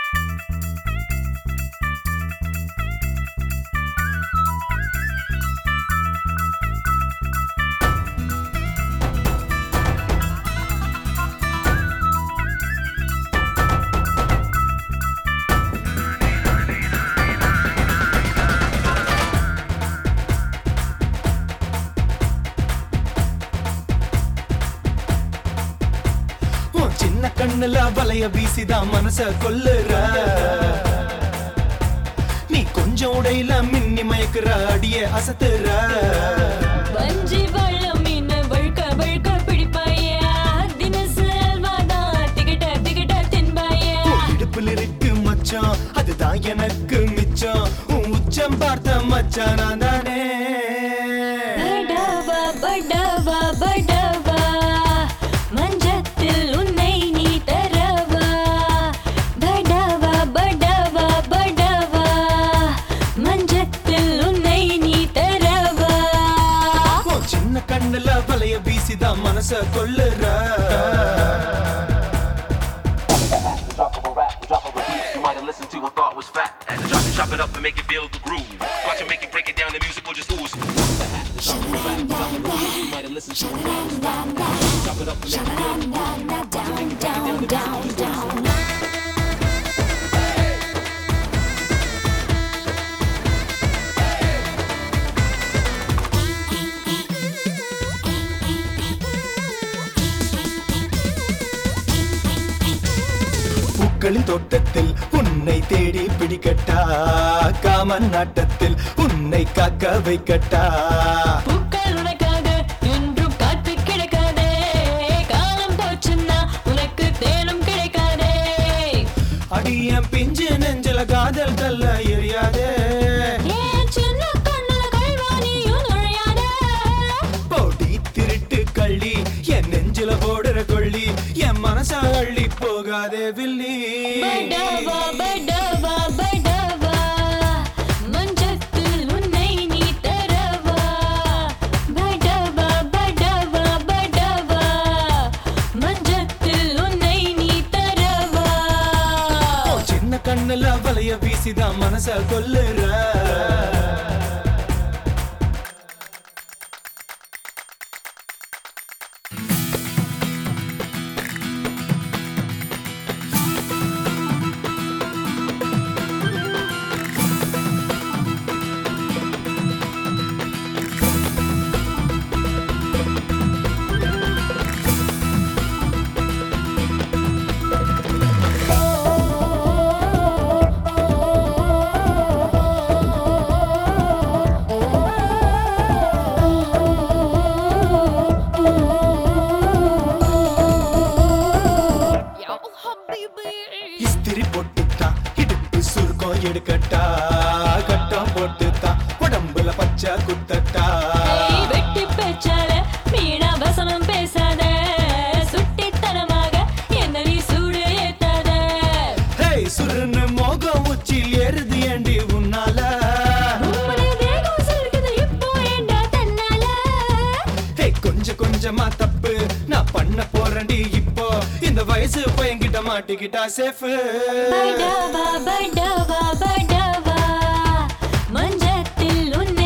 உன் சின்ன கண்ணுல வலைய வீசிதான் மனச கொல்லுற நீ கொஞ்சம் உடையில மின்னி மயக்குற அடிய அசத்துற வஞ்சி வள்ளம் மீன் வழுக்க வழுக்க பிடிப்பாயா தினசு அல்வாதா திகட்ட திகட்ட தின்பாயா உன் இடுப்புல இருக்கு மச்சான் அதுதான் எனக்கு மிச்சம் உன் உச்சம் பார்த்த மச்சான் நான் தானே படவா படவா படவா மஞ்சத்தில் உன்னை நீ தரவா படவா படவா படவா மஞ்சத்தில் உன்னை நீ தரவா உன் சின்ன கண்ணுல வலைய வீசிதான் மனச கொல்லுற drop of a rap, the drop of a beat you might have listened to and thought was fat. And drop it, chop it up and make it feel the groove. Watch it make it break it down, the music will just ooze. The drop of a rap, the drop of a beat you might have listened to and thought was fat. Chop it up and make it feel the groove. Watch it make it break it down, the music will just ooze. பூக்களின் தோட்டத்தில் உன்னை தேடி பிடிக்கட்டா common நாட்டத்தில் உன்னை காக்க வைக்கட்டா பூக்கள் உனக்காக என்றும் காத்து கிடக்காதே காலம் போச்சுன்னா உனக்கு தேனும் கிடைக்காதே அடிய பிஞ்சு நெஞ்சில காதல் கல்ல எரியாதே ஏன் சின்ன கண்ணுல கல்வாணியும் நுழையாதே போடி திருட்டு கள்ளி என் நெஞ்சில போடுற கொள்ளி என் மனச அள்ளி போகாதே வில்லி படவா படவா படவா மஞ்சத்தில் உன்னை நீ தரவா படவா படவா படவா மஞ்சத்தில் உன்னை நீ தரவா உன் சின்ன கண்ணுல வலைய வீசிதான் மனச கொல்லுற இஸ்திரி போட்டுத்தான் இடுப்பு சுருக்கம் எடுக்கட்டா கட்டம் போட்டுத்தான் உடம்புல பச்சை குத்தட்டா ஏய், வெட்டி பேச்சால மீனா வசனம் பேசாத சுட்டித்தனமாக என்ன நீ சூடு ஏத்தாத ஹேய் சுருன்னு மோகம் உச்சில் ஏறுது ஏண்டி உன்னால உம்முடைய தேகம் சிலிர்க்குது இப்போ ஏண்டா தன்னால ஹேய் கொஞ்சம் கொஞ்சமா தப்பு நான் பண்ண போறேன்டி இப்போ இந்த வயசு பையன்கிட்ட மாட்டிக்கிட்டா சேஃபு படவா படவா படவா மஞ்சத்தில் உன்னை